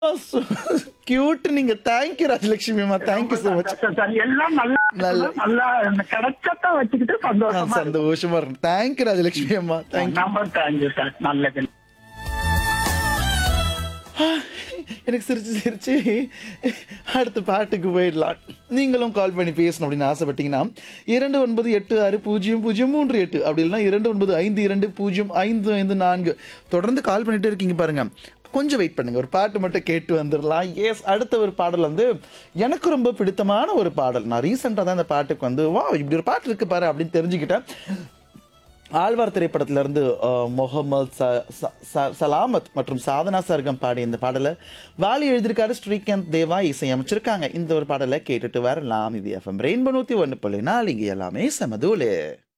Cute நீங்க thank you Rajalakshmi அம்மா thank you so much sir, sir, எல்லாம் நல்லா நல்ல- நல்லா கிடைச்சத வச்சுக்கிட்டு சந்தோஷமா இருக்கு. சந்தோஷமா இருக்கு தேங்க்யூ ராஜலட்சுமி அம்மா தேங்க்யூ ரொம்ப தேங்க்யூ சார் நல்லது எனக்கு சிரிச்சு சிரிச்சு அடுத்த பாட்டுக்கு போயிடலாம் நீங்களும் கால் பண்ணி பேசணும் அப்படின்னு ஆசைப்பட்டீங்கன்னா இரண்டு ஒன்பது எட்டு ஆறு பூஜ்ஜியம் பூஜ்ஜியம் மூன்று எட்டு அப்படி இல்லைன்னா இரண்டு ஒன்பது ஐந்து இரண்டு பூஜ்ஜியம் ஐந்து ஐந்து நான்கு தொடர்ந்து கால் பண்ணிட்டே இருக்கீங்க பாருங்க கொஞ்சம் வெயிட் பண்ணுங்க ஒரு பாட்டு மட்டும் கேட்டு வந்துடலாம் எஸ் அடுத்த ஒரு பாடல் வந்து எனக்கு ரொம்ப பிடித்தமான ஒரு பாடல் நான் ரீசெண்டாக தான் இந்த பாட்டுக்கு வந்து வா இப்படி ஒரு பாட்டு இருக்கு பாரு அப்படின்னு தெரிஞ்சுக்கிட்டேன் ஆழ்வார் திரைப்படத்துல இருந்து அஹ், முகமது ச- ச- ச- சலாமத் மற்றும் சாதனா சர்க்கம் பாடிய இந்த பாடலை வாலி எழுதியிருக்காரு ஸ்ரீகாந்த் தேவா இசையமைச்சிருக்காங்க இந்த ஒரு பாடலை கேட்டுட்டு வரலாம் இது எஃப்எம் ரெயின்போ நூற்றி ஒன்று புள்ளி நாலு இங்கே எல்லாமே சமதூலு